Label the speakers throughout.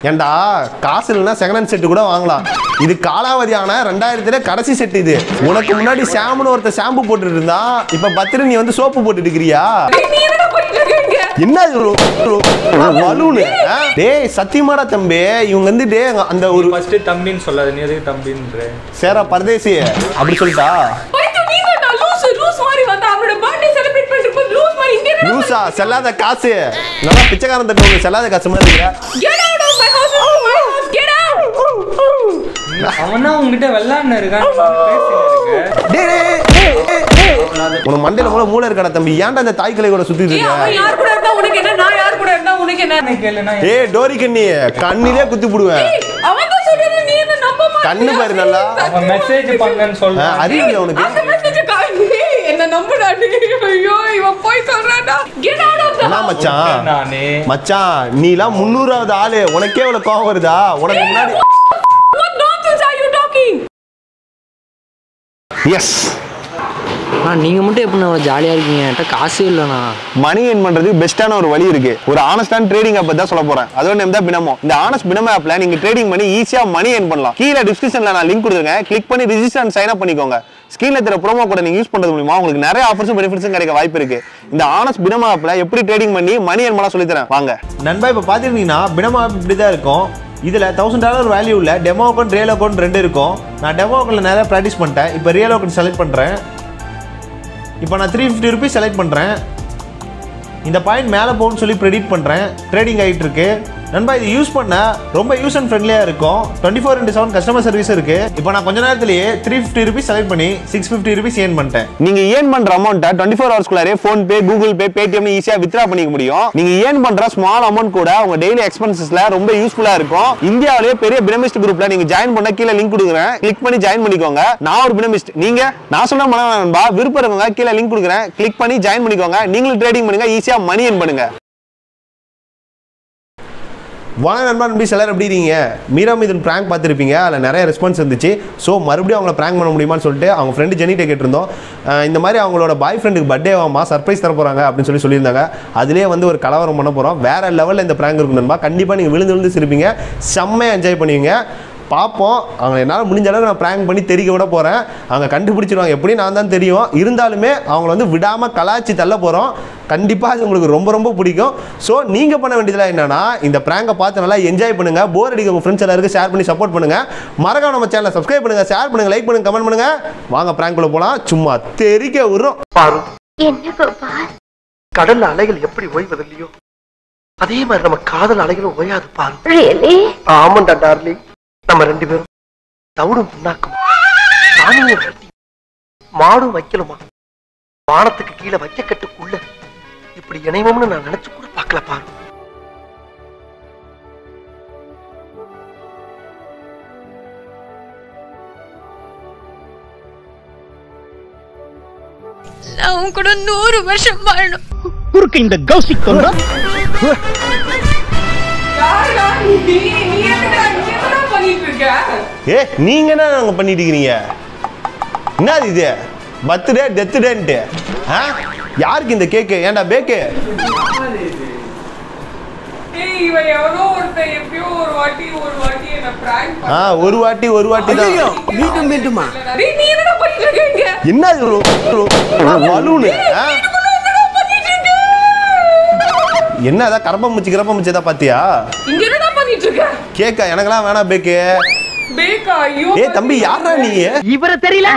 Speaker 1: ஏன்டா காசு இல்லைன்னா செகண்ட் ஹேண்ட் செட்டு கூட வாங்கலாம் இது காலாவதியான ரெண்டாயிரத்துல கடைசி செட் இது உனக்கு முன்னாடி ஷாம்புன்னு ஒருத்த ஷாம்பு போட்டுட்டு இருந்தா இப்ப பத்திரி நீ வந்து சோப்பு போட்டுட்டு இருக்கிறியா
Speaker 2: டேய், நீ என்னடா பண்ணிட்டு இருக்க இங்க?
Speaker 1: என்ன இது ஒரு- ஒரு பலூனு ஆ? டேய் சத்தியமாடா தம்பி இவங்க வந்து டே அந்த ஒரு
Speaker 3: ஃபர்ஸ்ட் தம்பின்னு சொல்லாத நீ எதுக்கு தம்பின்ற
Speaker 1: சேரா பரதேசி அப்படி சொல்லிட்டா
Speaker 2: பைத்தியம், நீ தான்டா லூசு, லூஸ் மாதிரி வந்தா அவனோட birthday celebrate பண்ணிட்டு இருக்கும்போது லூஸ் மாதிரி இங்க என்னடா
Speaker 1: லூசா செல்லாத காசு நல்லா பிச்சைக்காரன் தட்டு செல்லாத காசு மாதிரி இருக்கிற
Speaker 2: Get out of my house, this is my house, get out!
Speaker 3: அவனா உங்ககிட்ட வெள்ளான்னு இருக்கான் பேசிட்டு இருக்க
Speaker 1: டேய், டேய், டேய், டேய், டேய். உனக்கு மண்டையில மூளை மூளை இருக்கடா தம்பி ஏன்டா இந்த தாய் கிளை கூட சுத்திட்டு
Speaker 2: ஏய்,
Speaker 1: இருக்க
Speaker 2: அவன் யார் கூட இருந்தா உனக்கு என்ன நான் யார் கூட இருந்தா உனக்கு என்ன
Speaker 3: என்ன கேளுனா
Speaker 1: ஏய் டோரி கண்ணி கண்ணிலே குத்தி போடுவேன்
Speaker 2: ஏய், அவன் தான் சொல்றது நீ என்ன நம்ப மாட்டியா?
Speaker 1: கண்ணு பாரு நல்லா.
Speaker 3: அவன் மெசேஜ் பண்ணன்னு
Speaker 1: ஆ,
Speaker 3: சொல்றான்
Speaker 1: அறிவு இல்லை உனக்கு
Speaker 2: அந்த message அ காமி. என்ன நம்புடா நீ. ஐயோ இவன் போய் சொல்றான்டா get out of the
Speaker 1: என்ன
Speaker 2: house.
Speaker 1: மச்சான்
Speaker 3: நானே
Speaker 1: மச்சான் நீலாம் முந்நூறாவது ஆளு உனக்கே இவ்வளவு கோவம் வருதா உனக்கு முன்னாடி
Speaker 2: What nonsense are you talking?
Speaker 1: Yes
Speaker 4: அண்ணா நீங்கள் மட்டும் எப்படிண்ணா ஜாலியாக இருக்கீங்க என்கிட்ட காசே இல்லைண்ணா
Speaker 1: மணி என் பண்றதுக்கு பெஸ்ட்டான ஒரு வழி இருக்கு ஒரு ஆனஸ்டான ட்ரேடிங் ஆப் தான் சொல்ல போறேன் அதோட நேம் தான் பினமோ இந்த ஆனஸ்ட் பினமோ ஆப்ல நீங்க ட்ரேடிங் பண்ணி ஈஸியா மணி என் பண்ணலாம் கீழே டிஸ்கிரிப்ஷன்ல நான் லிங்க் கொடுத்துருக்கேன் கிளிக் பண்ணி ரிஜிஸ்டர் அண்ட் சைன் அப் பண்ணிக்கோங்க ஸ்கிரீன்ல தெரிய ப்ரோமோ கூட நீங்க யூஸ் பண்றது மூலமா உங்களுக்கு நிறைய ஆஃபர்ஸும் பெனிஃபிட்ஸும் கிடைக்க வாய்ப்பு இருக்கு இந்த ஆனஸ்ட் பினமோ ஆப்ல எப்படி ட்ரேடிங் பண்ணி மணி என் பண்ணலாம் சொல்லி தரேன் வாங்க
Speaker 5: நண்பா இப்போ பார்த்துருந்தீங்கன்னா பினமா இப்படி தான் இருக்கும் இதில் தௌசண்ட் டாலர் வேல்யூ உள்ள டெமோ அக்கௌண்ட் ரியல் அக்கௌண்ட் ரெண்டு இருக்கும் நான் டெமோ அக்கௌண்ட்டில் நிறைய ப்ராக்டிஸ் பண்ணிட்டேன் இப்போ ரியல் அக்கௌண்ட் செலக்ட் பண்ணுறேன் இப்போ நான் த்ரீ ஃபிஃப்டி ருபீஸ் செலக்ட் பண்ணுறேன் இந்த பாயிண்ட் மேலே போகும்னு சொல்லி ப்ரெடிட் பண்ணுறேன் ட்ரேடிங் ஆகிட்டு இருக்கு நண்பா இது யூஸ் பண்ண ரொம்ப யூஸ் அண்ட் ஃப்ரெண்ட்லியாக இருக்கும் twenty four into seven customer service இருக்கு இப்போ நான் கொஞ்ச நேரத்திலேயே த்ரீ ஃபிஃப்டி ருபீஸ் செலக்ட் பண்ணி சிக்ஸ் ஃபிஃப்டி ருபீஸ் ஏர்ன் பண்ணிட்டேன்
Speaker 1: நீங்க ஏர்ன் பண்ற அமௌண்ட்டை டுவெண்ட்டி ஃபோர் ஹவர்ஸ்க்குள்ளாரே PhonePe Google Pay Paytm ஈஸியா வித்ரா பண்ணிக்க முடியும் நீங்க ஏர்ன் பண்ற ஸ்மால் அமௌண்ட் கூட உங்க டெய்லி எக்ஸ்பென்சஸ்ல ரொம்ப யூஸ்ஃபுல்லா இருக்கும் இந்தியாவிலேயே பெரிய பினமிஸ்ட் குரூப்ல நீங்க ஜாயின் பண்ண கீழே லிங்க் கொடுக்குறேன் கிளிக் பண்ணி ஜாயின் பண்ணிக்கோங்க நான் ஒரு பினமிஸ்ட் நீங்க நான் சொன்ன மன நண்பா விருப்பம் இருக்கவங்க கீழே லிங்க் கொடுக்குறேன் கிளிக் பண்ணி ஜாயின் பண்ணிக்கோங்க நீங்களும் ட்ரேடிங் பண்ணுங்க ஈஸியா மணி ஏர்ன் பண்ணுங்க வாங்க நண்பா நம்பி சிலர் எப்படி இருக்கீங்க மீரா மீதன் ப்ராங்க் பார்த்துருப்பீங்க அதில் நிறைய ரெஸ்பான்ஸ் இருந்துச்சு ஸோ மறுபடியும் அவங்கள ப்ராங்க் பண்ண முடியுமான்னு சொல்லிட்டு அவங்க ஃப்ரெண்டு ஜெனிட்ட கேட்டிருந்தோம் அஹ் இந்த மாதிரி அவங்களோட பாய் ஃப்ரெண்டுக்கு பர்த்டே ஆகுமா சர்ப்ரைஸ் தர போகிறாங்க அப்படின்னு சொல்லி சொல்லியிருந்தாங்க அதிலே வந்து ஒரு கலவரம் பண்ண போகிறோம் வேற லெவலில் இந்த ப்ராங்க் இருக்கும் நண்பா கண்டிப்பாக நீங்கள் விழுந்து விழுந்து சிரிப்பீங்க செம்மையாக என்ஜாய் பண்ணுவீங்க பார்ப்போம் அவங்க என்னால் முடிஞ்ச அளவுக்கு நான் ப்ராங்க் பண்ணி தெரிவிக்க விட போகிறேன் அவங்க கண்டுபிடிச்சிருவாங்க எப்படி நான் தான் தெரியும் இருந்தாலுமே அவங்கள வந்து விடாமல் கலாச்சி தள்ள போகிறோம் கண்டிப்பாக அது உங்களுக்கு ரொம்ப ரொம்ப பிடிக்கும் ஸோ நீங்கள் பண்ண வேண்டியதெல்லாம் என்னன்னா இந்த ப்ராங்கை பார்த்து நல்லா என்ஜாய் பண்ணுங்க போர் அடிக்க உங்கள் ஃப்ரெண்ட்ஸ் எல்லாருக்கும் ஷேர் பண்ணி சப்போர்ட் பண்ணுங்க மறக்காம நம்ம சேனலை சப்ஸ்கிரைப் பண்ணுங்க ஷேர் பண்ணுங்க லைக் பண்ணுங்க கமெண்ட் பண்ணுங்க வாங்க ப்ராங்க்குள்ள போகலாம் சும்மா தெரிக்க விடுறோம்
Speaker 6: பாரு
Speaker 7: என்ன கோபால்
Speaker 6: கடல்ல அலைகள் எப்படி ஓய்வதில்லையோ அதே மாதிரி நம்ம காதல் அலைகளும் ஓயாது பாரு
Speaker 7: ரியலி
Speaker 6: ஆமாண்டா டார்லிங் நம்ம ரெண்டு பேரும் தவிடும் புண்ணாக்கும் சாமியும் கட்டி மாடும் வைக்கலுமா வானத்துக்கு கீழே வைக்க கட்டுக்குள்ள இப்படி இணைவோம்னு நான் நினைச்சு கூட பார்க்கல பாரு
Speaker 7: நான் உன் கூட நூறு வருஷம் வாழணும்
Speaker 8: குறுக்கு இந்த கௌசிக் தோன்றா
Speaker 2: யாருடா நீ? நீ எதுக்குடா இங்க என்னடா பண்ணிட்டு இருக்க?
Speaker 1: ஏ நீங்கள் என்ன நாங்க பண்ணிட்டு இருக்கிறீங்க என்னது இது பர்த்டே டெத் டேன்ட்டு ஆ யாருக்கு இந்த கேக்கு ஏன்டா பேக்கு
Speaker 2: ஏய், இவன் எவனோ ஒருத்தன் எப்பயோ ஒரு வாட்டி ஒரு வாட்டி என்ன prank
Speaker 1: ஆ ஒரு வாட்டி ஒரு வாட்டி தான்
Speaker 8: மீண்டும் மீண்டுமா
Speaker 2: பண்ணா. டேய், நீ என்னடா பண்ணிட்டு இருக்க இங்க?
Speaker 1: என்ன இது ஒரு- ஒரு- பலூனு ஆ?
Speaker 2: இதுக்குள்ள என்னடா பண்ணிட்டு இருக்க?
Speaker 1: என்ன அதான் கரப்பம்பூச்சி கரப்பம்பூச்சி ஏதாவது பாத்தியா
Speaker 2: இங்க என்னடா பண்ணிட்டு இருக்க?
Speaker 1: கேக்கா எனக்கெல்லாம் வேணாம் பேக்கு
Speaker 2: பேக்கா, ஐயோ,
Speaker 1: ஏ தம்பி யாரா நீ
Speaker 8: இவரை தெரியல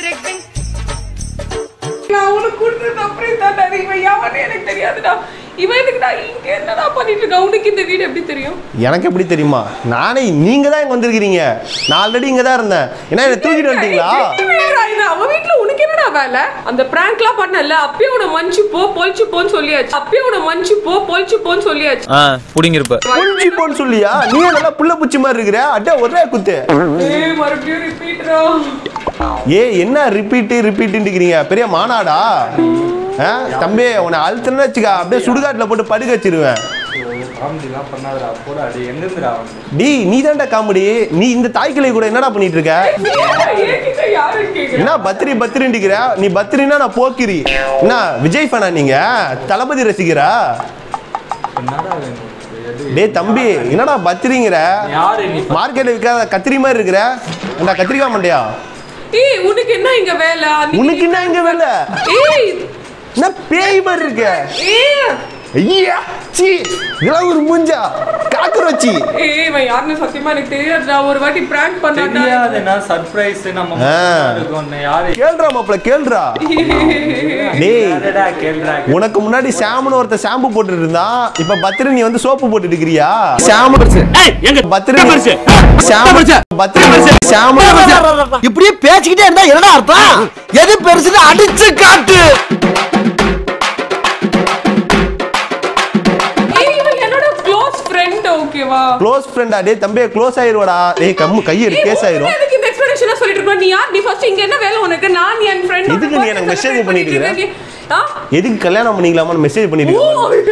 Speaker 2: நான் உனக்கு கொடுத்த surprise தான்டா. இவன் எவன்னு எனக்கு தெரியாதுடா. இவன் எதுக்குடா இங்க என்னடா பண்ணிட்டு இருக்கான்? உனக்கு இந்த வீடு எப்படி தெரியும்
Speaker 1: எனக்கு எப்படி தெரியுமா நானே நீங்க தான் இங்க வந்திருக்கிறீங்க நான் ஆல்ரெடி இங்க தான் இருந்தேன் என்ன என்ன தூக்கிட்டு வந்துட்டீங்களா
Speaker 2: என்னடா இது? அவ வீட்ல உனக்கு என்னடா வேலை அந்த பிராங்க்லாம் பண்ணல அப்பயே உன மன்னிச்சு போ பொழிச்சு போன்னு சொல்லியாச்சு அப்பயே உன மன்னிச்சு போ பொழிச்சு போன்னு சொல்லியாச்சு
Speaker 3: ஆ புடிங்கிருப்ப
Speaker 1: புளிஞ்சி போன்னு சொல்லியா நீ நல்லா புள்ள பூச்சி மாதிரி இருக்கிற அட்டே ஒரே குத்து
Speaker 2: ஏய் மறுபடியும் ரிப்பீட்ரா
Speaker 1: ஏ என்ன ரிப்பீட்டு ரிப்பீட்டுன்றீங்க பெரிய மாநாடா ஆ? தம்பி உன்னை அழுத்துன்னு வச்சுக்க அப்படியே சுடுகாட்டில் போட்டு படுக்க வச்சிருவேன்
Speaker 3: காமெடிலாம் பண்ணாதடா போடா டேய் எங்கிருந்துடா அவன்
Speaker 1: டி நீ தான்டா காமெடி நீ இந்த தாய்க்கிளை கூட என்னடா பண்ணிட்டு இருக்க
Speaker 2: என்கிட்ட யாரும் கேக்குறா
Speaker 1: என்ன பத்ரி பத்ரின்றிக்கிற நீ பத்ரினா நான் போக்கிரி என்ன விஜய் ஃபேனா நீங்க தளபதி ரசிகரா
Speaker 3: என்னடா வேணும் உனக்கு? எது
Speaker 1: டேய் தம்பி என்னடா பத்திரிங்கிற
Speaker 3: யாரு நீ
Speaker 1: மார்க்கெட்ல விற்காத கத்திரி மாதிரி இருக்கிற என்ன கத்திரிக்காய் மண்டையா
Speaker 2: ஏய் உனக்கு என்ன இங்க வேலை அன்னைக்கு-
Speaker 1: உனக்கு என்ன இங்க வேலை
Speaker 2: ஏய்
Speaker 1: என்ன பேய் மாதிரி இருக்க
Speaker 2: ஏய்
Speaker 1: ஐயா சீ இதெல்லாம் ஒரு மூஞ்சா காக்கரோச்சி
Speaker 2: ஏய் இவன் யாருன்னு சத்தியமா எனக்கு தெரியாதுடா ஒரு வாட்டி பிராங்க் பண்ணாடா
Speaker 3: தெரியாதுன்னா சர்ப்ரைஸ் நம்ம
Speaker 1: ஆ.
Speaker 3: இருக்கோம் யாரு
Speaker 1: கேள்றா மாப்பிள கேள்றா டேய்
Speaker 3: யாருடா கேள்றா
Speaker 1: உனக்கு முன்னாடி சாம்னு ஒருத்த ஷாம்பு போட்டுட்டு இருந்தான் இப்ப பத்திரி நீ வந்து சோப்பு போட்டுட்டு இருக்கிறியா ஷாம்பு பத்திரி ஷாம்பு பத்திரி ஷாம்பு
Speaker 8: இப்படியே பேசிக்கிட்டே இருந்தா என்னடா அர்த்தம் எது பெருசுன்னு அடிச்சு காட்டு
Speaker 2: ஏய் இவன் என்னோட க்ளோஸ் ஃப்ரெண்ட் ஓகேவா
Speaker 1: க்ளோஸ் ஃப்ரெண்டா டேய் தம்பி க்ளோஸ் ஆயிருவாடா டேய் கம்மு கை எடு கேஸ் ஆயிரும்
Speaker 2: எதுக்கு இந்த எக்ஸ்பிளனேஷன் சொல்லிட்டு இருக்க நீ யார் நீ ஃபர்ஸ்ட் இங்க என்ன வேலை உனக்கு நான் என் ஃப்ரெண்ட்
Speaker 1: எதுக்கு நீ எனக்கு message பண்ணிட்டு இருக்கிற?
Speaker 2: ஆ
Speaker 1: எதுக்கு கல்யாணம் பண்ணிக்கலாமான்னு மெசேஜ் பண்ணிட்டு இருக்க?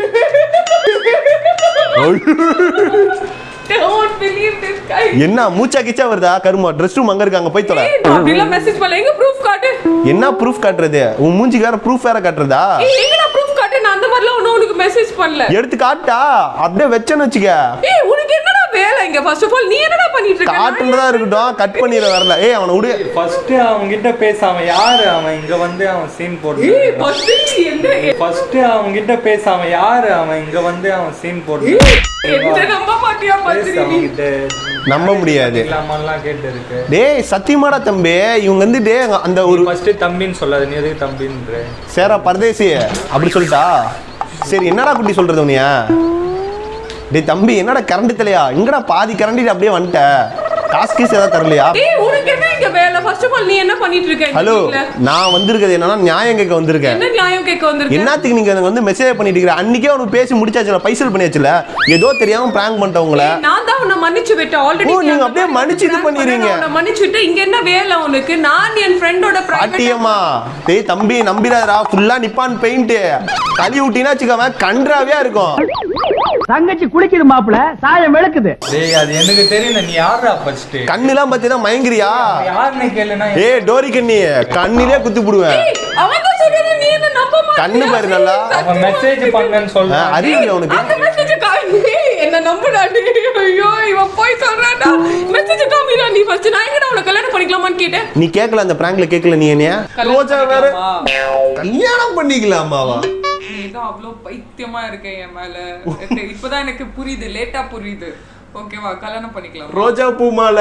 Speaker 2: Don't believe this guy.
Speaker 1: என்ன மூச்சா கிச்சா வருதா கருமா ட்ரெஸ் ரூம் அங்க இருக்காங்க போய் தொலை
Speaker 2: ஏய், நான் அப்படிலாம் மெசேஜ் பண்ணல எங்க ப்ரூஃப் காட்டு
Speaker 1: என்ன ப்ரூஃப் காட்டுறது உன் மூஞ்சிக்கு வேற ப்ரூஃப் வேற காட்டுறதா
Speaker 2: ஏய் எங்க நான் ப்ரூஃப் காட்டு நான் அந்த மாதிரிலாம் ஒன்னும் உனக்கு மெசேஜ் பண்ணல
Speaker 1: எடுத்து காட்டா அப்படியே வச்சேன்னு வச்சுக்க
Speaker 2: ஏய் உனக்கு என்னடா வேலை இங்க ஃபர்ஸ்ட் ஆஃப் ஆல் நீ என்னடா பண்ணிட்டு இருக்க
Speaker 1: காட்டுன்றதா இருக்கட்டும் கட் பண்ணிட வரல ஏய் அவனை விடு
Speaker 3: ஃபர்ஸ்ட் அவங்க கிட்ட பேச அவன் யாரு அவன் இங்க வந்து அவன் சீன்
Speaker 2: ஏய்
Speaker 3: போட்டு
Speaker 2: ஃபர்ஸ்ட் நீ என்ன
Speaker 3: ஃபர்ஸ்ட் அவங்க கிட்ட பேச அவன் யாரு அவன் இங்க வந்து அவன் சீன் போட்டு
Speaker 2: என்ன நம்ப மாட்டியா
Speaker 3: பேச
Speaker 2: பத்திரி நீ
Speaker 3: அவங்க கிட்ட
Speaker 1: நம்ப முடியாது
Speaker 3: இல்லாமலாம் கேட்டு இருக்கு
Speaker 1: டேய் சத்தியமாடா தம்பி இவங்க வந்து டே அந்த ஒரு
Speaker 3: ஃபர்ஸ்ட் தம்பின்னு சொல்லாத நீ எதுக்கு தம்பின்ற
Speaker 1: சேரா பரதேசி அப்படி சொல்லிட்டா சரி என்னடா குட்டி சொல்றது உனிய டேய் தம்பி என்னடா கரண்ட் தலையா இங்கடா பாதி கரண்ட் அப்படியே வந்துட்ட காசு கீஸ் ஏதாவது தரலையா
Speaker 2: ஏய் உனக்கு என்ன இங்க வேலை ஃபர்ஸ்ட் ஆஃப் ஆல் நீ என்ன பண்ணிட்டு இருக்க இந்த
Speaker 1: ஹலோ
Speaker 2: வீட்ல?
Speaker 1: நான் வந்திருக்கிறது என்னன்னா நியாயம் கேட்க வந்திருக்கேன்
Speaker 2: என்ன நியாயம் கேட்க வந்திருக்க
Speaker 1: என்னத்துக்கு நீங்க எனக்கு வந்து மெசேஜ் பண்ணிட்டு இருக்கிற அன்னைக்கே உனக்கு பேசி முடிச்சாச்சுல பைசல் பண்ணியாச்சுல ஏதோ தெரியாம பிராங்க் பண்ணிட்டேன் உங்களை
Speaker 2: ஏய், நான் தான் உன்னை மன்னிச்சு விட்டேன் ஆல்ரெடி
Speaker 1: ஓ, நீங்க அப்படியே மன்னிச்சு இது பண்ணிடுறீங்க.
Speaker 2: மன்னிச்சு விட்டு இங்க என்ன வேலை உனக்கு நான் என் ஃப்ரெண்டோட
Speaker 1: அட்டியம்மா டேய் தம்பி நம்பிடாதடா ஃபுல்லா நிப்பான் பெயிண்ட் கழுவி விட்டினா வச்சுக்கோங்க கன்றாவியா இருக்கும்
Speaker 8: தங்கச்சி குளிக்குது மாப்பிள சாயம் வெளுக்குது
Speaker 3: டேய் அது எனக்கு தெரியல நீ யாரா ஃபர்ஸ்ட்
Speaker 1: கண்ணுலாம் பத்தி தான் மயங்குறியா
Speaker 3: யாருன்னு கேளுனா
Speaker 1: ஏ டோரி கண்ணி கண்ணிலே குத்தி போடுவேன்
Speaker 2: அவன் தான் சொல்றது நீ என்ன நம்ப மாட்டியா?
Speaker 1: கண்ணு பாரு நல்லா.
Speaker 3: அவன் மெசேஜ் பண்ணேன்னு
Speaker 1: ஆ,
Speaker 3: சொல்றான்
Speaker 1: அறிவு இல்லை உனக்கு
Speaker 2: அந்த மெசேஜ் காமி என்ன நம்புடா நீ ஐயோ இவன் போய் சொல்றான்டா மெசேஜ் காமிடா நீ ஃபர்ஸ்ட் நான் எங்கடா உனக்கு கல்யாணம் பண்ணிக்கலாமான்னு கேட்டேன்
Speaker 1: நீ கேட்கல அந்த பிராங்க்ல கேட்கல நீ என்னைய ரோஜா வேற கல்யாணம் பண்ணிக்கலாமாவா
Speaker 2: நீ தான் அவ்வளோ பைத்தியமா இருக்க என் மேல இப்பதான் எனக்கு புரியுது லேட்டா புரியுது ஓகேவா கல்யாணம் பண்ணிக்கலாம்
Speaker 1: ரோஜா பூ மாலை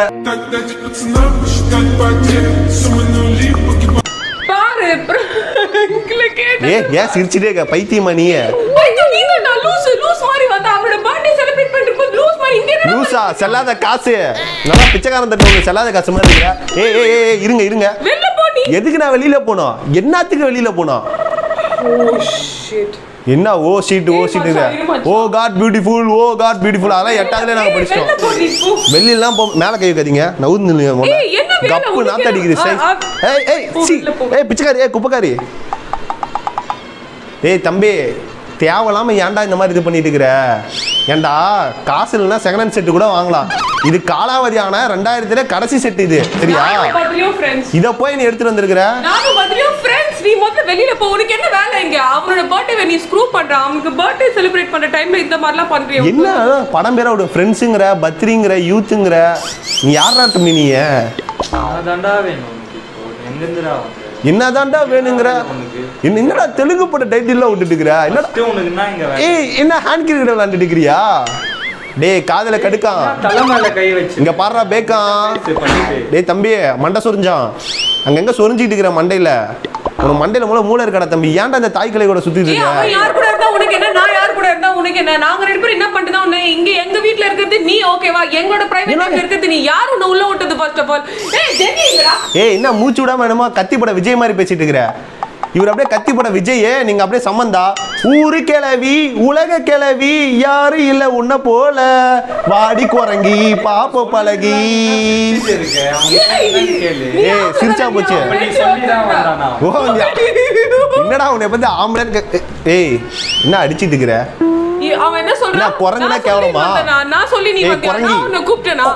Speaker 2: பாரு prankல கேட்டு
Speaker 1: ஏ ஏன் சிரிச்சிட்டே இருக்க பைத்தியமா நீ
Speaker 2: பைத்தியம் நீ தான் நான் லூஸ் லூஸ் மாதிரி வந்தா அவனோட பர்த்டே செலிப்ரேட் பண்ணிட்டு லூஸ் மாதிரி இங்க என்ன
Speaker 1: லூசா செல்லாத காசு நல்லா பிச்சைக்காரன் தட்டுவங்க செல்லாத காசு மாதிரி இருக்கிற ஏய் ஏய் ஏய், ஏய் இருங்க இருங்க
Speaker 2: வெளில போ நீ
Speaker 1: எதுக்கு நான் வெளியில போனோம் என்னத்துக்கு வெளியில போனோம் என்ன ஓ ஷீட் ஓ
Speaker 2: ஏய்
Speaker 1: ஷீட்
Speaker 2: மச்சான், இரு மச்சான்.
Speaker 1: Oh god beautiful oh god beautiful அதெல்லாம் எட்டாவதுல நாங்க
Speaker 2: ஏய், வெளில
Speaker 1: படிச்சிட்டோம்
Speaker 2: போ நீ போ
Speaker 1: வெளியெல்லாம் போ மேல கை வைக்காதீங்க நவுந்து நில்லுங்க முதல்ல.
Speaker 2: ஏய், என்ன வேலை?
Speaker 1: கப்பு
Speaker 2: உனக்கு
Speaker 1: நாத்து அடிக்குது
Speaker 2: என்ன?
Speaker 1: சை
Speaker 2: ஆ, ஆ.
Speaker 1: ஏய் ஏய்
Speaker 2: போ,
Speaker 1: சி
Speaker 2: வெளில போ.
Speaker 1: ஏய் பிச்சைக்காரி ஏய் குப்பைக்காரி ஏய் தம்பி தேவையில்லாம ஏன்டா இந்த மாதிரி இது பண்ணிட்டு இருக்கிற ஏன்டா காசு இல்லைன்னா செகண்ட் ஹேண்ட் செட்டு கூட வாங்கலாம் இது காலாவதி ஆன ரெண்டாயிரத்துல கடைசி செட் இது சரியா
Speaker 2: நானும் பத்ரியும் ஃப்ரெண்ட்ஸ்
Speaker 1: இத போய் நீ எடுத்துட்டு வந்திருக்கிற
Speaker 2: நானும் பத்ரியும் ஃப்ரெண்ட்ஸ் நீ முதல்ல வெளியில போ உனக்கு என்ன வேலை இங்க அவனோட பர்த்டே நீ ஸ்க்ரூ பண்றான் அவனுக்கு பர்த்டே செலிப்ரேட் பண்ற டைம்ல இந்த மாதிரிலாம் பண்றியா
Speaker 1: என்ன அதான் படம் பேர விடு ஃப்ரெண்ட்ஸுங்கிற பத்ரிங்கிற யூத்துங்கிற நீ யாரா தம்பி நீ
Speaker 3: அதான்டா வேணும் உனக்கு இப்போ எங்கிருந்துடா வந்து
Speaker 1: என்னதான்டா வேணுங்கிற
Speaker 3: உனக்கு
Speaker 1: என்ன- என்னடா தெலுங்கு பட டைட்டில்லாம் விட்டுட்டு இருக்கிற என்னடா
Speaker 3: ஃபர்ஸ்ட் உனக்கு என்ன இங்க வேணும்
Speaker 1: ஏய் என்ன ஹேண்ட் கிரிக்கெட் விளையாண்டுட்டு இருக்கிறியா டேய் காதுல கடுக்கான்
Speaker 3: தலை மேல கை வச்சு
Speaker 1: இங்க பாடுறா பேக்கான்
Speaker 3: பேசு, பண்ணிட்டு
Speaker 1: டேய் தம்பி மண்டை சொரிஞ்சான் அங்க எங்க சொரிஞ்சிட்டு இருக்கிற மண்டையில உனக்கு மண்டையில மூல மூளை இருக்கடா தம்பி ஏன்டா இந்த தாய் கிளை கூட சுத்திட்டு
Speaker 2: ஏய்,
Speaker 1: இருக்க
Speaker 2: அவன் யார் கூட இருந்தா உனக்கு என்ன நான் யார் கூட இருந்தா உனக்கு என்ன நாங்க ரெண்டு பேரும் என்ன பண்ணிட்டு உன்னை இங்க எங்க வீட்ல இருக்கிறது நீ ஓகேவா எங்களோட பிரைவேட் லைஃப்ல இருக்கிறது நீ யார் உன்னை உள்ள விட்டது ஃபர்ஸ்ட் ஆஃப் ஆல் ஏய் ஜெனி எங்கடா
Speaker 1: ஏய் என்ன மூச்சு விடாம என்னமோ கத்தி பட விஜய் மாதிரி பேசிட்டு இருக்கிற இவர் அப்படியே கத்தி பட விஜயே நீங்க அப்படியே சம்மந்தா ஊரு கிளவி உலக கிளவி யாரும் இல்ல உன்ன போல வாடி குறங்கி பாப்ப பழகி
Speaker 3: இருக்கு அவன் என்னன்னு கேளு
Speaker 1: ஏய் சிரிச்சா போச்சு
Speaker 3: அப்ப நீ சொல்லிதான் வந்தானா
Speaker 1: ஓ நீ- என்னடா உன்னை பத்தி ஆம்பளைன்னு கே- ஏய் என்ன அடிச்சிட்டு இருக்கிற
Speaker 2: இ- அவன் என்ன சொல்றான்
Speaker 1: என்ன, குரங்குனா
Speaker 2: நான் சொல்லி
Speaker 1: கேவலமா?
Speaker 2: வந்தேனா? நான் சொல்லி நீ
Speaker 1: ஏய்,
Speaker 2: வந்தியா
Speaker 1: குரங்கி.
Speaker 2: நான் உன்னை கூப்பிட்டேனா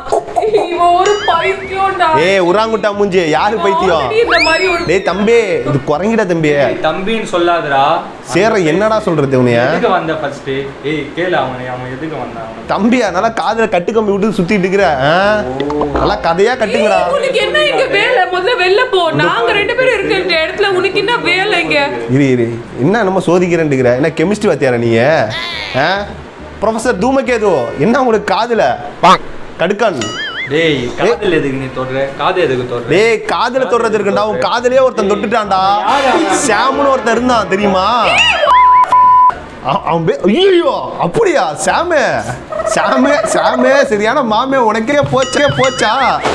Speaker 2: இவன் ஒரு பைத்தியம்டா
Speaker 1: ஏய் உராங்குட்டா மூஞ்சி யாரு பைத்தியம்
Speaker 2: Already இந்த மாதிரி ஒரு
Speaker 1: டேய் தம்பி இது குறைங்கிட தம்பி
Speaker 3: ஏய், தம்பின்னு சொல்லாதடா
Speaker 1: சேர என்னடா சொல்றது உனைய
Speaker 3: எதுக்கு வந்த ஃபர்ஸ்ட் ஏய் கேளு அவனை அவன் எதுக்கு வந்தான் அவன்
Speaker 1: தம்பியா நல்லா காதுல கட்டு கம்பி விட்டு சுத்திட்டு இருக்கிற ஆ? நல்லா கதையா கட்டுங்கடா
Speaker 2: ஏய், உனக்கு என்ன இங்க வேலை முதல்ல வெளில போ நாங்க ரெண்டு பேரும் இருக்கிற இடத்துல உனக்கு என்ன வேலை இங்க
Speaker 1: இரு இரு என்ன நம்ம சோதிக்கிறேன்னுக்கிற என்ன கெமிஸ்ட்ரி வாத்தியாரா நீங்க ஆ ப்ரொஃபசர் தூமகேது என்ன உங்களுக்கு காதுல கடுக்கான்
Speaker 3: டேய் காதல் எதுக்கு நீ தொடுற காது எதுக்கு தொடுற
Speaker 1: டேய் காதுல தொடுறது இருக்குண்டா உன் காதுலயே ஒருத்தன் தொட்டுட்டான்டா சாமுன்னு ஒருத்தன் இருந்தான் தெரியுமா அவ- அவன் பே- ஐயோ அப்படியா சாமே சாமே சாமே சரியான மாமே உனக்கே போச்சே போச்சா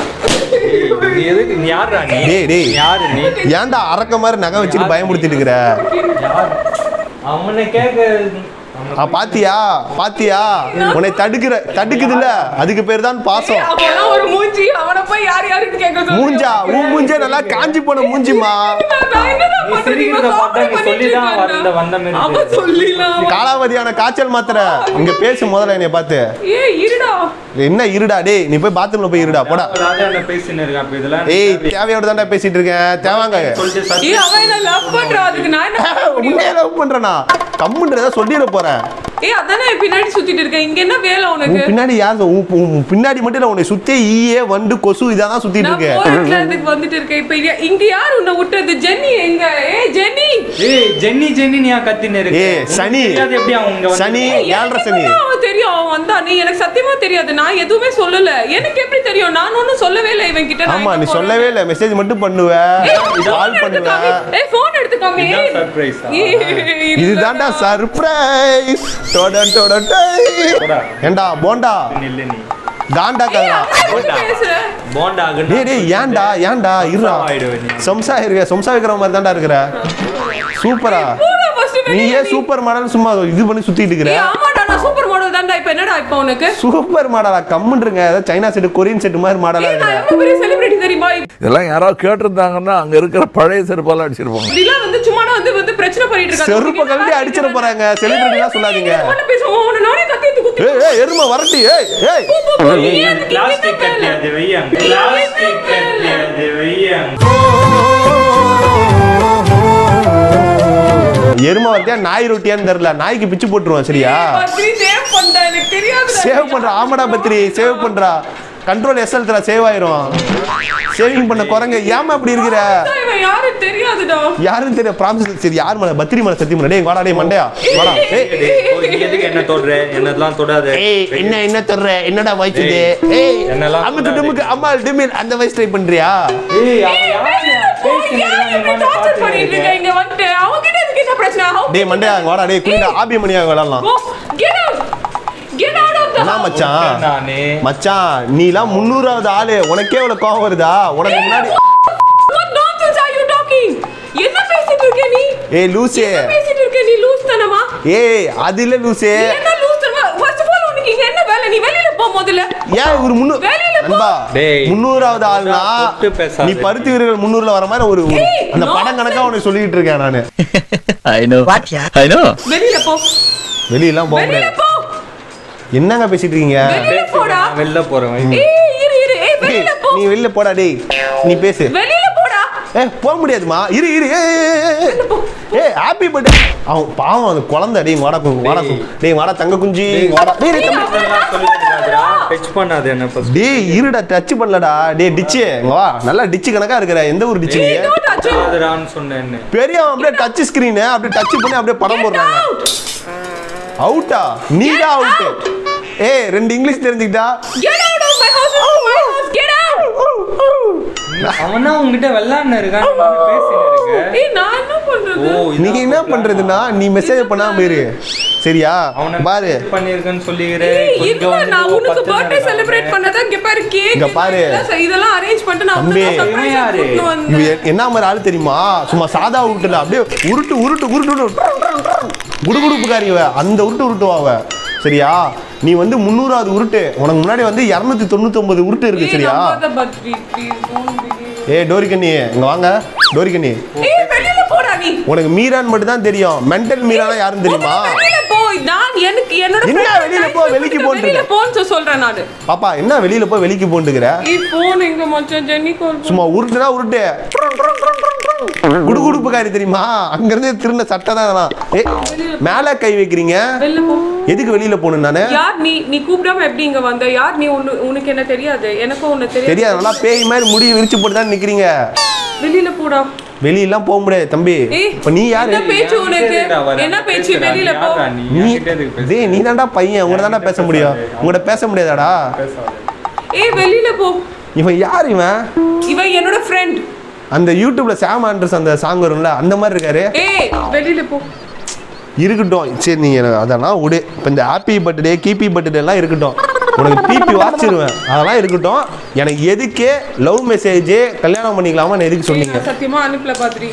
Speaker 3: நீ எதுக்கு நீ யாருடா நீ
Speaker 1: டேய், டேய்.
Speaker 3: நீ யாரு நீ
Speaker 1: ஏன்டா அரக்க மாதிரி நகை வச்சுட்டு பயமுடுத்திட்டு இருக்கிற
Speaker 3: யார் அவனை கேட்க
Speaker 1: ஆ, பாத்தியா பாத்தியா உன்னை தடுக்கிற தடுக்குதுல்ல அதுக்கு பேர் தான் பாசம்
Speaker 2: அவனா ஒரு மூஞ்சி அவனை போய் யார் யாருன்னு கேட்க சொல்றீங்க?
Speaker 1: மூஞ்சா உன் மூஞ்சே நல்லா காஞ்சி போன மூஞ்சிமா
Speaker 2: நான் என்னடா
Speaker 3: நீ
Speaker 2: பண்றது?
Speaker 3: சிரிக்கிறத
Speaker 2: இவன்
Speaker 3: பார்த்தா
Speaker 2: comedy
Speaker 3: நீ சொல்லிதான்
Speaker 2: பண்ணிட்டு
Speaker 3: வந்த வந்த மாதிரி
Speaker 2: இருக்கான்டா. அவன் சொல்லிலாம்
Speaker 1: காலாவதியான காய்ச்சல் மாத்திரை இங்க பேசு முதல்ல என்னைய பார்த்து
Speaker 2: ஏய் இருடா
Speaker 1: என்ன இருடா டேய் நீ போய் பாத்ரூம்ல போய் இருடா போடா
Speaker 3: ராஜா என்ன பேசின்னு இருக்கான் அப்ப இதெல்லாம்
Speaker 1: ஏய் தேவையோட தான்டா பேசிட்டு இருக்கேன் தேவாங்க
Speaker 3: சொல்லிட்டு சத்தி-
Speaker 2: ஏய் அவன் என்ன லவ் பண்றா அதுக்கு நான் என்ன பண்ண முடியும்?
Speaker 1: உண்மையா லவ் பண்றேனா கம்முன்றத சொல்லிட போறேன்
Speaker 2: ஏய் அதானே பின்னாடி சுத்திட்டு இருக்கேன் இங்க என்ன வேலை உனக்கு
Speaker 1: உன் பின்னாடி யார் உன் உன் உன் பின்னாடி மட்டும் இல்ல உன்னை சுத்தி ஈயே வண்டு கொசு இதான் தான் சுத்திட்டு
Speaker 2: நான்
Speaker 1: இருக்கு
Speaker 2: போறதுல இதுக்கு வந்துட்டு இருக்கேன் இப்ப இங்க- இங்க யார் உன்னை விட்டது ஜென்னி எங்க ஏய் ஜென்னி
Speaker 3: ஏய் ஜென்னி ஜென்னி நீ கத்தின்னு இருக்க
Speaker 1: ஏய்,
Speaker 3: உனக்கு
Speaker 1: சனி.
Speaker 3: தெரியாது எப்படி அவன் இங்க வந்து
Speaker 1: சனி
Speaker 2: ஏய்,
Speaker 1: ஏழரை
Speaker 2: எனக்கு
Speaker 1: சனி
Speaker 2: எப்படிடா அவன் தெரியும் அவன் வந்தா நீ எனக்கு சத்தியமா தெரியாது நான் எதுவுமே சொல்லல எனக்கு எப்படி தெரியும் நான் ஒண்ணும் சொல்லவே இல்லை இவன் கிட்ட நான்
Speaker 1: ஆமா
Speaker 2: எங்க
Speaker 1: நீ
Speaker 2: போறேன்னு.
Speaker 1: சொல்லவே இல்ல மெசேஜ் மட்டும் பண்ணுவ
Speaker 2: ஏய்,
Speaker 1: கால்
Speaker 2: phone எடுத்து
Speaker 1: பண்ணுவ
Speaker 2: காமி. ஏய் போன் எடுத்து காமி
Speaker 3: இதுதான் surprise ஆ?
Speaker 2: ஏய்,
Speaker 1: இதுதான்டா
Speaker 2: இல்லடா.
Speaker 1: சர்ப்ரைஸ் டொடன் டொடன் டொய்.
Speaker 3: போடா.
Speaker 1: ஏண்டா போண்டா
Speaker 3: நில்லு நீ
Speaker 1: காண்டா
Speaker 2: ஏய்,
Speaker 1: கதா
Speaker 2: அவன் எப்படி பேசுற?
Speaker 3: போண்டா ஆகுனா
Speaker 1: டேய் டேய் ஏன்டா ஏன்டா இருடா
Speaker 3: ஆயிடுவே நீ.
Speaker 1: சம்சா இருக்க சம்சா வைக்கிற மாதிரி தான்டா இருக்கிற சூப்பரா
Speaker 2: போடா first வெளிய
Speaker 1: நீயே
Speaker 2: நீ.
Speaker 1: சூப்பர் மாடல் சும்மா இது பண்ணி சுத்திட்டு இருக்கிற
Speaker 2: ஏய், ஆமாடா நான் சூப்பர் மாடல் தான்டா இப்ப என்னடா இப்ப உனக்கு
Speaker 1: சூப்பர் மாடலா கம்முன்றங்க ஏதாவது சைனா செட் கொரியன் செட் மாதிரி மாடலா
Speaker 2: ஏய், நான்
Speaker 1: இருக்கிற
Speaker 2: எவ்வளவு பெரிய செலிபிரிட்டி தெரியுமா
Speaker 9: இதெல்லாம் யாராவது கேட்டிருந்தாங்கன்னா அங்க இருக்கிற பழைய செருப்பெல்லாம் அடிச்சிருப்பாங்க
Speaker 2: இப்படிலாம் வந்து சும்மா வந்து வந்து பிரச்சனை பண்ணிட்டு இருக்காங்க
Speaker 1: செருப்ப கழட்டி அடிச்சிட போறாங்க செலிபிரிட்டிலாம் சொல்லாதீங்க
Speaker 2: என்ன பேசுவோம் உன்னை நானே கத்தி எடுத்து குத்தி
Speaker 1: ஏய் ஏய் எருமை வரட்டி ஏய் ஏய்
Speaker 2: போ, போ, போ, நீ ஏன் அதுக்கு
Speaker 3: பிளாஸ்டிக்
Speaker 2: இங்க
Speaker 3: கட்டி
Speaker 2: வேலை?
Speaker 3: அது வையாங்க பிளாஸ்டிக் கட்டி அது வையாங்க
Speaker 1: எருமை வரட்டியா நாய் ரொட்டியான்னு தெரியல நாய்க்கு பிச்சு போட்டுருவான் சரியா
Speaker 2: பத்ரி save பண்ணிட்டா, எனக்கு தெரியாதுடா.
Speaker 1: சேவ் பண்றா ஆமாடா பத்ரி சேவ் பண்றா கண்ட்ரோல் எஸ்எல் தர சேவ் ஆயிரும் சேவிங் பண்ண குரங்க ஏமா அப்படி இருக்கிற
Speaker 2: இவன் யாரும் தெரியாதுடா
Speaker 1: யாரும் தெரியும் ப்ராமிஸ் சரி யார் மேல பத்ரி மேல சத்தியம் பண்ண டேய் வாடா டேய் மண்டையா வாடா ஏய்
Speaker 3: டேய், ஓ, நீ எதுக்கு என்ன தொடுற என்னதெல்லாம் தொடாத
Speaker 1: ஏய் என்ன என்ன தர்ற என்னடா வயசு இது ஏய்
Speaker 3: என்னெல்லாம்
Speaker 1: அமுக்கு
Speaker 3: சொல்லாதே.
Speaker 1: டுமுக்கு அம்மா டிமில் அந்த வயசு ட்ரை பண்றியா
Speaker 3: ஏய் அவன் யாரு? பேசின்னு
Speaker 2: ஏன்
Speaker 3: இருக்கான்,
Speaker 2: இப்படி
Speaker 3: இவனை
Speaker 2: torture
Speaker 3: பார்த்துன்னு
Speaker 2: பண்ணிட்டு
Speaker 3: இருக்க.
Speaker 2: இருக்க? இங்க வந்துட்டு, அவன்கிட்ட எதுக்கு என்ன பிரச்சனை? How-
Speaker 1: டேய் மண்டையா அங்க வாடா டேய் குனிடா ஆபி மணியா விளையாடலாம்
Speaker 2: Go, get out. Get out of the
Speaker 1: என்ன
Speaker 2: house.
Speaker 1: மச்சான்
Speaker 3: நானே
Speaker 1: மச்சான் நீலாம் முந்நூறாவது ஆளு உனக்கே இவ்வளவு கோவம் வருதா உனக்கு முன்னாடி
Speaker 2: What nonsense are you talking? என்ன பேசிட்டு இருக்க நீ
Speaker 1: ஏய் லூசே
Speaker 2: என்ன பேசிட்டு இருக்க நீ லூஸ் தானமா
Speaker 1: ஏய் அது இல்ல லூசே
Speaker 2: என்ன லூஸ் தானமா ஃபர்ஸ்ட் ஆஃப் ஆல் உனக்கு இங்க என்ன வேலை நீ வெளியில போ முதல்ல
Speaker 1: ஏன் ஒரு முன்னூறு
Speaker 2: வெளியில போ.
Speaker 1: நண்பா
Speaker 3: டேய்.
Speaker 1: முந்நூறாவது ஆள்னா
Speaker 3: தொட்டு பேசாத.
Speaker 1: நீ பருத்தி வீரர்கள் முந்நூறுல வர மாதிரி ஒரு ஒரு-
Speaker 2: ஏய்,
Speaker 1: அந்த
Speaker 2: no.
Speaker 1: படம் கணக்கா உனக்கு சொல்லிட்டு இருக்கேன் நானு
Speaker 2: வெளியில போ
Speaker 1: வெளியெல்லாம் போக
Speaker 2: வெளியில
Speaker 1: முடியாது
Speaker 2: போ
Speaker 1: என்னங்க பேசிட்டு இருக்கீங்க
Speaker 2: வெளியில போடா
Speaker 3: நான் வெளில போறேன்
Speaker 2: ஏய் இரு இரு ஏய்
Speaker 1: ஏய்,
Speaker 2: வெளியில போ
Speaker 1: நீ வெளில போடா டேய் நீ பேசு
Speaker 2: வெளியில போடா
Speaker 1: ஏ போக முடியாதுமா இரு இரு ஏய், ஏய், ஏய், ஏய். ஏய் ஹாப்பி பர்த்டே அவன் பாவம் அந்த குழந்தை டேய் வாடா கு- வாடா கு- டேய் வாடா தங்க குஞ்சி வாடா டேய் டேய், தம்பி.
Speaker 3: இதெல்லாம் சொல்லிட்டு இருக்காதடா. டச் பண்ணாத என்ன ஃபர்ஸ்ட்
Speaker 1: டேய் இருடா டச் பண்ணலடா டேய் டிச்சு இங்க வா நல்லா டிச்சு கணக்கா இருக்கிற எந்த ஒரு டிச்சு நீ
Speaker 2: Don't touch him.
Speaker 3: பண்ணாதடான்னு சொன்னேன்னு
Speaker 1: பெரியவன் அப்படியே டச் ஸ்கிரீன் அப்படியே டச் பண்ணி அப்படியே படம்
Speaker 2: Get
Speaker 1: போடுறாங்க
Speaker 2: out.
Speaker 1: அவுட்டா நீ தான் அவுட் ஏய் ரெண்டு இங்கிலீஷ் தெரிஞ்சுக்கிட்டா
Speaker 2: Get out of my house. This is my house. Get out.
Speaker 3: அவனா உங்ககிட்ட வெள்ளான்னு இருக்கான் நீ பேசின்னு இருக்க
Speaker 2: ஏய் நான் என்ன பண்றது
Speaker 3: ஓ இதான்
Speaker 1: நீங்க என்ன
Speaker 3: plan ஆ?
Speaker 1: பண்றதுன்னா நீ மெசேஜ் பண்ணாம இரு சரியா
Speaker 3: அவனை
Speaker 1: பாரு
Speaker 3: இது பண்ணிருக்கேன்னு சொல்லிக்கிறேன்
Speaker 2: ஏய்,
Speaker 3: கொஞ்சம்
Speaker 2: இதுவா
Speaker 3: வந்து
Speaker 2: நான் உனக்கு
Speaker 3: பத்து
Speaker 2: பர்த்டே
Speaker 3: நாள்
Speaker 2: செலிப்ரேட்
Speaker 3: ஆகுது.
Speaker 2: பண்ணதா இங்க பாரு கேக்
Speaker 1: இங்க பாரு.
Speaker 2: இதெல்லாம் அரேஞ்ச் பண்ணிட்டு நான்
Speaker 1: தம்பி.
Speaker 2: உனக்கு சர்ப்ரைஸ்
Speaker 3: இவன் யாரு?
Speaker 2: கூட்டிட்டு
Speaker 1: இவ
Speaker 2: வந்தேன்
Speaker 1: எ- என்ன மாதிரி ஆளு தெரியுமா சும்மா சாதா உருட்டுல அப்படியே உருட்டு உருட்டு உருட்டு குடுகுடுப்புக்காரி இவ அந்த உருட்டு உருட்டுவா அவ சரியா நீ வந்து முந்நூறாவது உருட்டு உனக்கு முன்னாடி வந்து இரநூத்தி தொண்ணூத்தி உருட்டு இருக்கு சரியா
Speaker 2: பத்ரி ப்ளீஸ் டோன்ட் பிகிவ்
Speaker 1: ஏ டோரிக்கண்ணி இங்க வாங்க டோரிக்கண்ணி
Speaker 2: ஏய் வெளியில போடா நீ
Speaker 1: உனக்கு மீரான் மட்டும் தான் தெரியும் மென்டல் மீரானா யாருன்னு தெரியுமா
Speaker 2: வெளியில போ நான் எனக்கு என்னோட
Speaker 1: என்ன
Speaker 2: friend
Speaker 1: வெளியில
Speaker 2: time
Speaker 1: போ,
Speaker 2: கொடுத்துட்டு
Speaker 1: வெளிக்கு போன்னு
Speaker 2: வெளியில
Speaker 1: இருக்க?
Speaker 2: போன்னு சொல்றேன் நானு
Speaker 1: பாப்பா என்ன வெளியில போய் வெளிக்கு போண்டுக்கிற
Speaker 2: ஏய் போன் எங்க மச்சான் ஜென்னி கால்
Speaker 1: சும்மா உருட்டுனா உருட்டு குடுகுடுப்புக்காரி தெரியுமா அங்க இருந்து திருந்த சட்டை தான் இதெல்லாம். ஏய், மேல கை வைக்கிறீங்க
Speaker 2: வெளில போ
Speaker 1: எதுக்கு வெளியில போகணும் நானு
Speaker 2: யார் நீ நீ கூப்பிடாம எப்படி இங்க வந்த யார் நீ உன்னு- உனக்கு என்ன தெரியாது எனக்கும் உன்னை தெரியாது
Speaker 1: தெரியாது நல்லா பேய் மாதிரி முடி விரிச்சு போட்டு தான் நிக்கிறீங்க
Speaker 2: வெளியில போடா
Speaker 1: வெளியெல்லாம் போக முடியாது தம்பி
Speaker 2: ஏய்
Speaker 1: இப்ப நீ யாரு
Speaker 2: என்ன பேச்சு உனக்கு என்ன பேச்சு வெளியில போ
Speaker 1: நீ டேய் நீ தான்டா பையன் உங்கள்ட்ட தான்டா பேச முடியும் உங்கள்ட்ட பேச முடியாதாடா
Speaker 2: ஏய் வெளியில போ
Speaker 1: இவன் யார் இவன்
Speaker 2: இவன் என்னோட ஃப்ரெண்ட்
Speaker 1: அந்த யூடியூப்ல சாம் ஆண்ட்ரஸ் அந்த சாங் வரும்ல அந்த மாதிரி இருக்காரு
Speaker 2: ஏய் வெளியில போ
Speaker 1: இருக்கட்டும் சரி நீ எனக்கு அதெல்லாம் விடு இப்போ இந்த ஹாப்பி பர்த்டே கீப்பி பர்த்டே எல்லாம் இருக்கட்டும் உனக்கு பிபி வாச்சிருவேன் அதெல்லாம் இருக்கட்டும் எனக்கு எதுக்கே லவ் மெசேஜ் கல்யாணம் பண்ணிக்கலாமா எதுக்கு சொன்னீங்க
Speaker 2: நான் சத்தியமா அனுப்பல பாத்ரி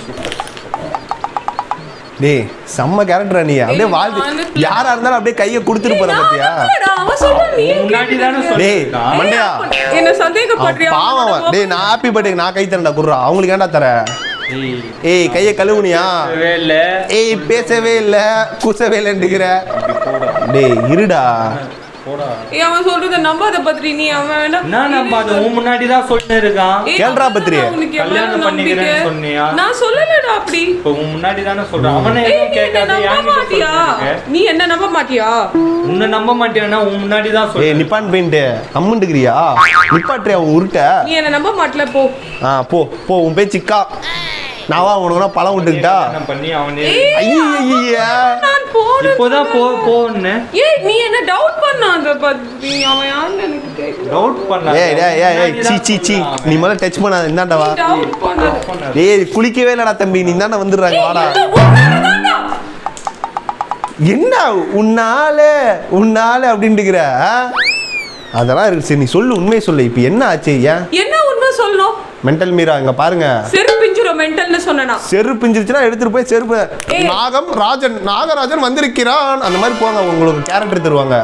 Speaker 1: டேய் செம்ம கேரக்டரா நீ அப்படியே
Speaker 2: ஏய்,
Speaker 1: வாழ்த்து
Speaker 2: நான் அனுப்பல.
Speaker 1: யாரா இருந்தாலும் அப்படியே கையை கொடுத்துட்டு போற பாத்தியா
Speaker 2: அவன் சொல்ற நீ
Speaker 3: முன்னாடி தானே
Speaker 1: டேய் மண்டையா
Speaker 2: என்ன
Speaker 1: அவன்
Speaker 2: சந்தேகப்படுறியா
Speaker 1: பாவம் அவன். டேய் நான் ஹாப்பி பர்த்டே நான் கை தரேன்டா குடுறா அவங்களுக்கு ஏன்டா தர ஏய் கையை கழுவுனியா
Speaker 3: இல்ல
Speaker 1: ஏய் பேசவே இல்ல குசவே இல்லைன்னுக்கிற டேய் இருடா
Speaker 2: ஏய் அவன் சொல்றத நம்பாத பத்ரி நீ அவன் வேணா
Speaker 3: நான் நம்ம அது உன் முன்னாடி தான் சொல்லிட்டு இருக்கான்
Speaker 2: ஏய்,
Speaker 1: கேள்றா
Speaker 2: அவன்
Speaker 1: பத்ரி.
Speaker 2: தான் உனக்கு என் மேல
Speaker 3: கல்யாணம் பண்ணிக்கிறேன்னு
Speaker 2: நம்பிக்கை.
Speaker 3: சொன்னியா?
Speaker 2: நான் சொல்லலடா அப்படி
Speaker 3: இப்போ உன் முன்னாடி தானே சொல்றான் அவனை
Speaker 2: ஏய்,
Speaker 3: எதுவும்
Speaker 2: நீ என்ன
Speaker 3: கேட்காத
Speaker 2: நம்ப
Speaker 3: என்கிட்ட
Speaker 2: மாட்டியா
Speaker 3: சொல்லிட்டு
Speaker 2: நீ என்ன நம்ப மாட்டியா
Speaker 3: உன்னை நம்ப மாட்டியானா உன் முன்னாடி தான்
Speaker 1: ஏய்
Speaker 3: சொல்றேன்
Speaker 1: நிப்பான் பெயிண்ட் கம்முண்டுக்கிறியா நிப்பாட்டுறியா உன் உருட்ட
Speaker 2: நீ என்ன நம்ப மாட்டல போ
Speaker 1: ஆ போ போ உன் பேர் சிக்கா நான் வா உனக்கு பழம் விட்டுக்கிட்டா
Speaker 3: கல்யாணம் பண்ணி அவனே
Speaker 1: ஐயா
Speaker 2: நான் போன
Speaker 3: இப்போதான் போ போன்னு
Speaker 2: ஏய் நீ என்ன டவுட் பண்ணாத பத்ரி அவன் யாருன்னு எனக்கு தெரியும்
Speaker 3: டவுட் பண்ண
Speaker 1: ஏய் டேய் ஏய் ஏய் சீ சீ சீ நீ முதல்ல டச் பண்ணாத இந்தாண்டா வா
Speaker 2: டவுட் பண்ணாத
Speaker 1: ஏய் குளிக்கவே இல்லடா தம்பி நீ இந்தாண்ட வந்துடுறாங்க வாடா என்ன உன்னால உன்னால அப்படின்ட்டுக்கிற ஆ? அதெல்லாம் இருக்கு சரி நீ சொல்லு உண்மையை சொல்லு இப்போ என்ன ஆச்சு ஏன்
Speaker 2: என்ன உண்மை சொல்லணும்
Speaker 1: மென்டல் மீரா இங்க பாருங்க
Speaker 2: செரு பிஞ்சிரும் மென்டல்னு சொன்னா
Speaker 1: செருப்பு பிஞ்சிருச்சுன்னா எடுத்துட்டு போய் செருப்பு
Speaker 2: ஏய்.
Speaker 1: நாகம் ராஜன் நாகராஜன் வந்திருக்கிறான் அந்த மாதிரி போங்க உங்களுக்கு கேரக்டர் தருவாங்க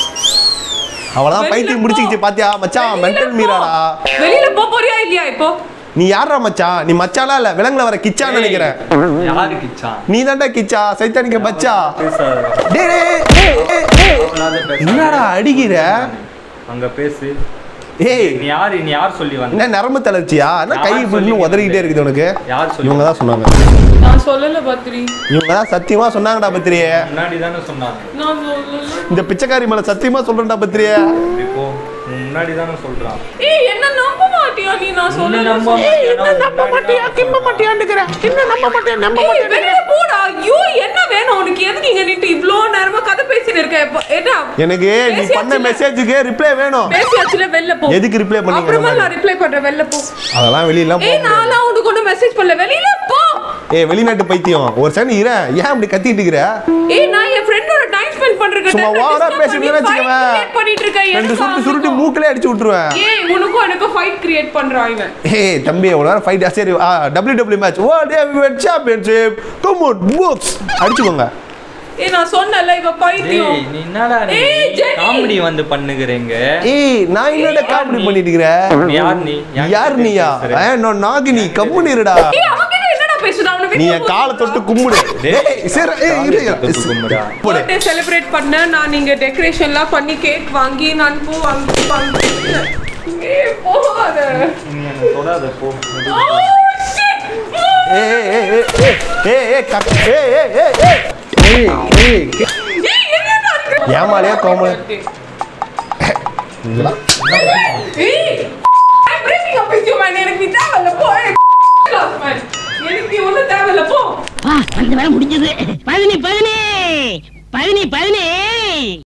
Speaker 1: அவ்வளவுதான்
Speaker 2: வெளியில
Speaker 1: பைத்தியம்
Speaker 2: போ.
Speaker 1: முடிச்சுக்கிச்சு பாத்தியா மச்சான் மென்டல் மீராடா
Speaker 2: வெளியில போ போறியா இல்லையா இப்போ
Speaker 1: நீ யாரா மச்சான் நீ மச்சாலாம் இல்ல விலங்குல வர கிச்சான்னு நினைக்கிறேன்
Speaker 3: யாரு கிச்சான்
Speaker 1: நீ தான்டா கிச்சா சைத்தானிக்க பச்சா
Speaker 3: பேசாத
Speaker 1: டேய், டேய், ஏய், ஏய், ஏய்.
Speaker 3: அவனால பேசாத.
Speaker 1: என்னடா அடிக்கிற
Speaker 3: அங்க பேசு
Speaker 1: ஏய்
Speaker 3: நீ யாரு நீ யார் சொல்லி வந்த
Speaker 1: என்ன நரம்பு தளர்ச்சியா என்ன கை
Speaker 3: யார்
Speaker 1: இப்படி இன்னும்
Speaker 3: சொல்லி
Speaker 1: உதறிக்கிட்டே இருக்குது உனக்கு
Speaker 3: யார் சொல்லி
Speaker 1: இவங்க தான் சொன்னாங்க
Speaker 2: நான் சொல்லல பத்ரி
Speaker 1: இவங்க தான் சத்தியமா சொன்னாங்கடா பத்திரியே
Speaker 3: முன்னாடி தானே சொன்னாங்க
Speaker 2: நான் சொல்லல
Speaker 1: இந்த பிச்சைக்காரி மேல சத்தியமா சொல்றேன்டா பத்திரியே
Speaker 3: இப்போ உன் முன்னாடி தானே சொல்றான்
Speaker 2: ஏய் என்ன நம்ப மாட்டியா நீ நான்
Speaker 3: உன்னை
Speaker 2: சொல்லல
Speaker 3: நம்ப மாட்டியா நம்ப மாட்டியா கிம்ப மாட்டியாண்டுக்கிறேன்
Speaker 1: என்ன நம்ப மாட்டேன் நம்ப
Speaker 2: ஏய் வெளியில போடா ஐயோ என்ன வேணும் உனக்கு எதுக்கு இங்க நின்று இவ்ளோ நேரமா கதை பேசிட்டு இருக்க இப்போ என்ன
Speaker 1: எனக்கு நீ பண்ண
Speaker 2: பேசியாச்சுல?
Speaker 1: மெசேஜுக்கு ரிப்ளை வேணும்
Speaker 2: பேசியாச்சுல வெளில போ
Speaker 1: எதுக்கு ரிப்ளை பண்ணீங்க இந்த
Speaker 2: அப்புறமா
Speaker 1: மாதிரி?
Speaker 2: நான் ரிப்ளை பண்றேன் வெளில போ
Speaker 1: அதெல்லாம் வெளியெல்லாம்
Speaker 2: ஏய்
Speaker 1: போக
Speaker 2: நான்லாம் உனக்கு ஒன்றும் மெசேஜ் பண்ணல வெளியில போ
Speaker 1: ஏய் வெளிநாட்டு பைத்தியம் ஒரு செகண்ட் இரு ஏன் அப்படி கத்திட்டு இருக்கிற
Speaker 2: ஏய் நான் என் ஃப்ரெண்டோட டைம் ஸ்பெண்ட் பண்றதுக்கு
Speaker 1: சும்மா ஓவரா பேசிட்டு வச்சுக்கவேன்
Speaker 2: பண்ணிட்டு இருக்கேன்
Speaker 1: ரெண்டு
Speaker 2: எனக்கு
Speaker 1: சுருட்டு சுருட்டு
Speaker 2: ஆகட்டும்.
Speaker 1: மூக்கிலே அடிச்சு விட்டுருவேன்
Speaker 2: ஏய் உனக்கும் எனக்கும் ஃபைட் கிரியேட் பண்றான் இவன்
Speaker 1: ஏய் தம்பி எவ்வளோ நேரம் ஃபைட் சரி டபிள்யூ டபிள்யூ மேட்ச் ஓ டே சாம்பியன்ஷிப் கம் ஆன் மூவ்ஸ் அடிச்சுக்கோங்க
Speaker 2: ஏய் நான் சொன்னல இவ பைத்தியம்
Speaker 3: ஏய் நீ என்னடா நீ
Speaker 2: ஏய், ஜெனி.
Speaker 3: காமெடி வந்து பண்ணுகிறீங்க
Speaker 1: ஏய் நான் என்னடா காமெடி பண்ணிட்டு இருக்கிறேன்
Speaker 3: யார் நீ
Speaker 1: யார் நீயா
Speaker 3: பேசுற?
Speaker 1: ஏ, நான் நாகினி கம்முன்னு இருடா
Speaker 2: ஏய் அவன்கிட்ட என்னடா பேசுற அவன
Speaker 1: நீ என் காலை தொட்டு கும்பிடு ஏய் சரி ஏய் இரு
Speaker 3: தொட்டு கும்பிடா.
Speaker 1: போடு
Speaker 2: பர்த்டே செலிப்ரேட் பண்ண நான் நீங்க டெக்கரேஷன்லாம் பண்ணி கேக் வாங்கி நான் பூ வாங்கி வாங்கி ஏய் போகாத
Speaker 3: நீ என்ன தொடாத போ
Speaker 2: Oh, shit.
Speaker 1: ஏய் ஏய் ஏய் ஏய் ஏய் ஏய் கட் ஏய் ஏய் ஏய் ஏய் ஏய் ஏய்
Speaker 2: ஏய், என்னடா இருக்கு?
Speaker 1: ஏமாலியா கோமல
Speaker 2: ஏய், I'm breaking up with you, man. எனக்கு நீ தேவையில்ல, போ. ஏய், class, man. எனக்கு நீ ஒண்ணும் தேவையில்ல, போ.
Speaker 10: அந்த வேலை முடிஞ்சது பதினி பதினி பதினி பதினி